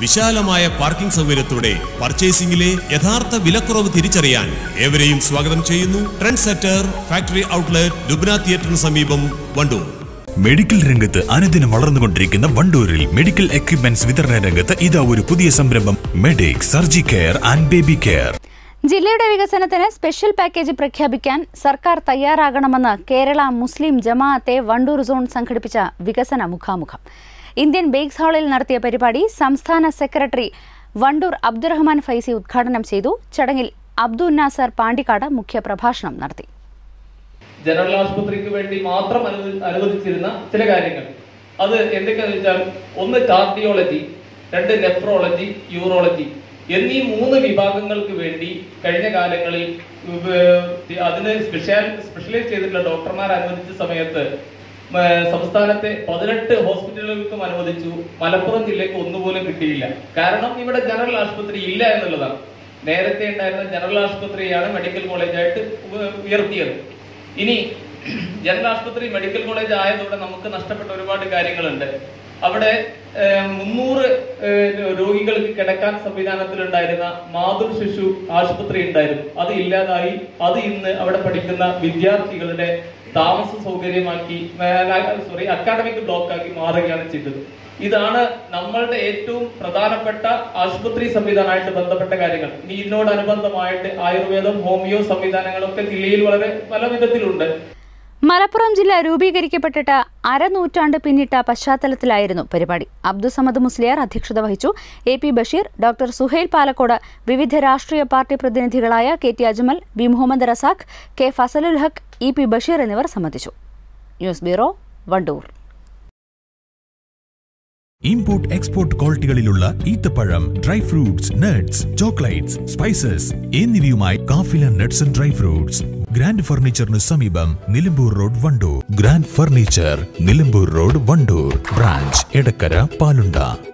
വിശാലമായ പാർക്കിംഗ് സൗകര്യത്തോടെ പർച്ചേസിംഗിലെ യഥാർത്ഥ വിലക്കുറവ് തിരിച്ചറിയാൻ ഏവരെയും സ്വാഗതം ചെയ്യുന്നു trend setter factory outlet Lubna തിയേറ്ററിന് സമീപം വണ്ടൂർ മെഡിക്കൽ രംഗത്ത് അനുദിനം വളർന്നുകൊണ്ടിരിക്കുന്ന വണ്ടൂരിൽ മെഡിക്കൽ എക്യുപ്മെന്റ്സ് വിതരണ രംഗത്ത് ഇതാ ഒരു പുതിയ സംരംഭം medic surgi care and baby care ജില്ലയുടെ വികസനത്തിന് സ്പെഷ്യൽ പാക്കേജ് പ്രഖ്യാപിക്കാൻ സർക്കാർ തയ്യാറാകണമെന്ന് കേരള മുസ്ലിം ജമാഅത്തെ വണ്ടൂർ സോൺ സംഘടിപ്പിച്ച വികസന മുഖാമുഖം ഇന്ത്യൻ ബേക്സ് ഹാളിൽ നടത്തിയ പരിപാടി സംസ്ഥാന സെക്രട്ടറി വണ്ടൂർ അബ്ദുറഹ്മാൻ ഫൈസി ഉദ്ഘാടനം ചെയ്തു ചടങ്ങിൽ അബ്ദുൽ നാസർ പാണ്ടിക്കാട് മുഖ്യപ്രഭാഷണം നടത്തി ജനറൽ ആശുപത്രിക്ക് വേണ്ടി മാത്രം അനുവദി അനുവദിച്ചിരുന്ന ചില കാര്യങ്ങൾ അത് എന്തൊക്കെയാന്ന് വെച്ചാൽ ഒന്ന് കാർഡിയോളജി രണ്ട് നെഫ്രോളജി യൂറോളജി എന്നീ മൂന്ന് വിഭാഗങ്ങൾക്ക് വേണ്ടി കഴിഞ്ഞ കാലങ്ങളിൽ ഏർ അതിന് സ്പെഷ്യൽ സ്പെഷ്യലൈസ് ചെയ്തിട്ടുള്ള ഡോക്ടർമാർ അനുവദിച്ച സമയത്ത് ഏർ സംസ്ഥാനത്തെ പതിനെട്ട് ഹോസ്പിറ്റലുകൾക്കും അനുവദിച്ചു മലപ്പുറം ജില്ലയ്ക്ക് ഒന്നുപോലും കിട്ടിയില്ല കാരണം ഇവിടെ ജനറൽ ആശുപത്രി ഇല്ല എന്നുള്ളതാണ് നേരത്തെ ഉണ്ടായിരുന്ന ജനറൽ ആശുപത്രിയാണ് മെഡിക്കൽ കോളേജായിട്ട് ഉ- ഉയർത്തിയത് ഇനി ജനറൽ ആശുപത്രി മെഡിക്കൽ കോളേജ് ആയതോടെ നമുക്ക് നഷ്ടപ്പെട്ട ഒരുപാട് കാര്യങ്ങളുണ്ട് അവിടെ ഏഹ്, മുന്നൂറ് ഏഹ്, രോഗികൾക്ക് കിടക്കാൻ സംവിധാനത്തിലുണ്ടായിരുന്ന മാതൃ ശിശു ആശുപത്രി ഉണ്ടായിരുന്നു അത് ഇല്ലാതായി അത് ഇന്ന് അവിടെ പഠിക്കുന്ന വിദ്യാർത്ഥികളുടെ താമസ സൗകര്യമാക്കി സോറി അക്കാഡമിക് ബ്ലോക്ക് ആക്കി മാറുകയാണ് ചെയ്തത് ഇതാണ് നമ്മളുടെ ഏറ്റവും പ്രധാനപ്പെട്ട ആശുപത്രി സംവിധാനമായിട്ട് ബന്ധപ്പെട്ട കാര്യങ്ങൾ ഇനി ഇതിനോടനുബന്ധമായിട്ട് ആയുർവേദം ഹോമിയോ സംവിധാനങ്ങളൊക്കെ ജില്ലയിൽ വളരെ പല വിധത്തിലുണ്ട് മലപ്പുറം ജില്ല രൂപീകരിക്കപ്പെട്ടിട്ട് അരനൂറ്റാണ്ട് പിന്നിട്ട പശ്ചാത്തലത്തിലായിരുന്നു പരിപാടി അബ്ദുസമദ് മുസ്ലിയാർ അധ്യക്ഷത വഹിച്ചു A P Basheer doctor Suhail Palakkode വിവിധ രാഷ്ട്രീയ പാർട്ടി പ്രതിനിധികളായ K T Ajmal B Muhammad Razak K Fazalul Haq E P Basheer എന്നിവർ സംബന്ധിച്ചു news bureau Wandoor import export ക്വാളിറ്റികളിലുള്ള ഈത്തപ്പഴം dry fruits nuts chocolates spices എന്നിവയുമായി Kafila nuts and dry fruits grand ഫർണിച്ചറിന് സമീപം Nilambur road Wandoor grand furniture Nilambur road Wandoor branch Edakkara പാലുണ്ട